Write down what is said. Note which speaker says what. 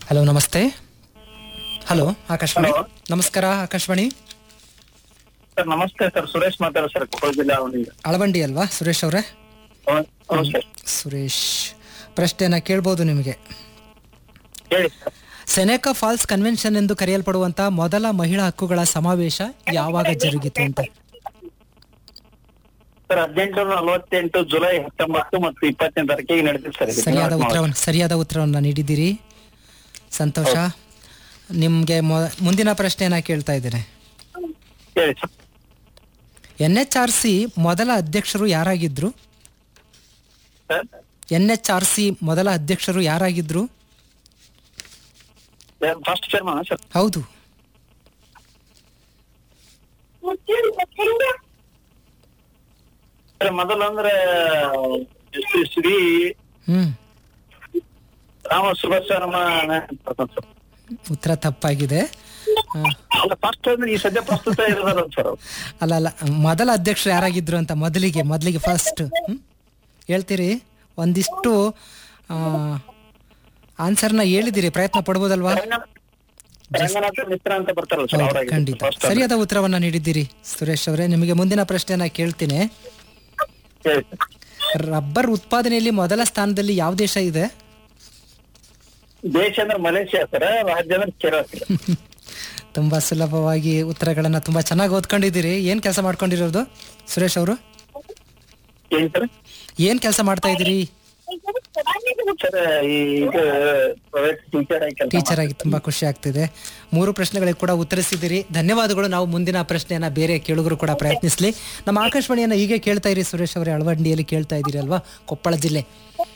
Speaker 1: Hello ನಮಸ್ತೆ hello Akashvani
Speaker 2: Hello.
Speaker 1: ನಮಸ್ಕಾರ Akashvani
Speaker 2: sir ನಮಸ್ತೆ ಸರ್ ಸುರೇಶ್ ಮಾತಾಡೋ ಸರ್ ಕೊಪ್ಪಳ ಜಿಲ್ಲಾ ಅವನಿಗೆ
Speaker 1: ಅಳವಂಡಿ ಅಲ್ವಾ ಸುರೇಶ್ ಅವರೇ
Speaker 2: ಹೌದು ಸರ್
Speaker 1: ಸುರೇಶ್ ಪ್ರಶ್ನೆನ ಕೇಳ್ಬೋದು ನಿಮಗೆ
Speaker 2: ಹೇಳಿ ಸರ್
Speaker 1: ಸೆನೆಕಾ ಫಾಲ್ಸ್ ಕನ್ವೆನ್ಷನ್ ಎಂದು ಕರೆಯಲ್ಪಡುವಂತ ಮೊದಲ ಮಹಿಳಾ ಹಕ್ಕುಗಳ ಸಮಾವೇಶ ಯಾವಾಗ ಜರುಗಿತು ಅಂತ
Speaker 2: ಸರ್ ಹದಿನೆಂಟು ನಲವತ್ತೆಂಟು ಜುಲೈ ಹತ್ತೊಂಬತ್ತು ಮತ್ತು ಇಪ್ಪತ್ತನೇ ತಾರೀಕಿಗೆ ನಡೆದಿದೆ ಸರ್ ಇದು.
Speaker 1: ಸರಿಯಾದ ಉತ್ತರವನ್ನು ಸರಿಯಾದ ಉತ್ತರವನ್ನು ನೀಡಿದ್ದೀರಿ ಸಂತೋಷ ನಿಮಗೆ ಮುಂದಿನ ಪ್ರಶ್ನೆಯನ್ನ ಕೇಳ್ತಾ ಇದ್ದೇನೆ
Speaker 2: ಹೇಳಿ sir
Speaker 1: N H R C ಮೊದಲ ಅಧ್ಯಕ್ಷರು ಯಾರಾಗಿದ್ರು
Speaker 2: sir
Speaker 1: N H R C ಮೊದಲ ಅಧ್ಯಕ್ಷರು ಯಾರಾಗಿದ್ರು
Speaker 2: ಫಸ್ಟ್ ಚೇರ್ಮನ್ ಸರ್
Speaker 1: ಹೌದು
Speaker 2: ಸರ್ ಮೊದಲು ಅಂದ್ರೆ ಶ್ರೀ ಶ್ರೀ
Speaker 1: ಹ್ಮ್
Speaker 2: ರಾಮ ಸುಭಾಷರಮ ಸರ್
Speaker 1: ಉತ್ತರ ತಪ್ಪಾಗಿದೆ ಆ,
Speaker 2: ಅಲ್ಲ ಫಸ್ಟ್ ಅಂದ್ರೆ ಈ ಸದ್ಯ ಪ್ರಸ್ತುತ ಇರೋದಾರ ಸರ್ ಅವ್ರು.
Speaker 1: ಅಲ್ಲ ಅಲ್ಲ ಮೊದಲ ಅಧ್ಯಕ್ಷರು ಯಾರಾಗಿದ್ರು ಅಂತ ಮೊದಲಿಗೆ ಮೊದಲಿಗೆ ಫಸ್ಟ್ ಹೇಳ್ತೀರಿ ಒಂದಿಷ್ಟು ಆನ್ಸರ್ನ ಹೇಳಿದಿರಿ ಪ್ರಯತ್ನ ಪಡ್ಬೋದಲ್ವಾ
Speaker 2: ರಂಗನಾಥ್- ರಂಗನಾಥ ಮಿತ್ರ ಅಂತ ಬರ್ತಾರಲ್ಲ ಸರ್
Speaker 1: ಹೌದು,
Speaker 2: ಅವರಾಗಿ
Speaker 1: ಖಂಡಿತ
Speaker 2: ಫಸ್ಟ್
Speaker 1: ಸರಿಯಾದ ಉತ್ತರವನ್ನ ನೀಡಿದ್ದೀರಿ ಸುರೇಶ್ ಅವರೇ ನಿಮಗೆ ಮುಂದಿನ ಪ್ರಶ್ನೆಯನ್ನ ಕೇಳ್ತೀನಿ
Speaker 2: ಹೇಳಿ ಸರ್
Speaker 1: ರಬ್ಬರ್ ಉತ್ಪಾದನೆಯಲ್ಲಿ ಮೊದಲ ಸ್ಥಾನದಲ್ಲಿ ಯಾವ ದೇಶ ಇದೆ
Speaker 2: ದೇಶ ಅಂದ್ರೆ ಮಲೇಷಿಯಾ ಸರ್ ರಾಜ್ಯ ಅಂದ್ರೆ ಕೇರಳ ಸರ್
Speaker 1: ತುಂಬಾ ಸುಲಭವಾಗಿ ಉತ್ತರಗಳನ್ನ ತುಂಬಾ ಚೆನ್ನಾಗಿ ಓದ್ಕೊಂಡಿದ್ದೀರಿ ಏನ್ ಕೆಲಸ ಮಾಡ್ಕೊಂಡಿರೋದು ಸುರೇಶ್ ಅವರು
Speaker 2: ಏನ್ ಸರ್
Speaker 1: ಏನ್ ಕೆಲಸ ಮಾಡ್ತಾ ಇದ್ದೀರಿ
Speaker 2: ಸರ್ ಈ ಇದು ಪ್ರೈವೇಟ್ ಟೀಚರ್ ಆಗಿ ಕೆಲಸ
Speaker 1: ಟೀಚರ್ ಆಗಿ ತುಂಬಾ ಖುಷಿ ಆಗ್ತಿದೆ ಮೂರು ಪ್ರಶ್ನೆಗಳಿಗೆ ಕೂಡ ಉತ್ತರಿಸಿದಿರಿ ಧನ್ಯವಾದಗಳು ನಾವು ಮುಂದಿನ ಪ್ರಶ್ನೆಯನ್ನ ಬೇರೆ ಕೇಳುಗರು ಕೂಡ ಪ್ರಯತ್ನಿಸ್ಲಿ ನಮ್ಮ ಆಕಾಶವಾಣಿಯನ್ನ ಹೀಗೆ ಕೇಳ್ತಾ ಇರಿ ಸುರೇಶ್ ಅವರೇ ಅಳವಂಡಿಯಲ್ಲಿ ಕೇಳ್ತಾ ಇದ್ದೀರಿ ಅಲ್ವಾ ಕೊಪ್ಪಳ ಜಿಲ್ಲೆ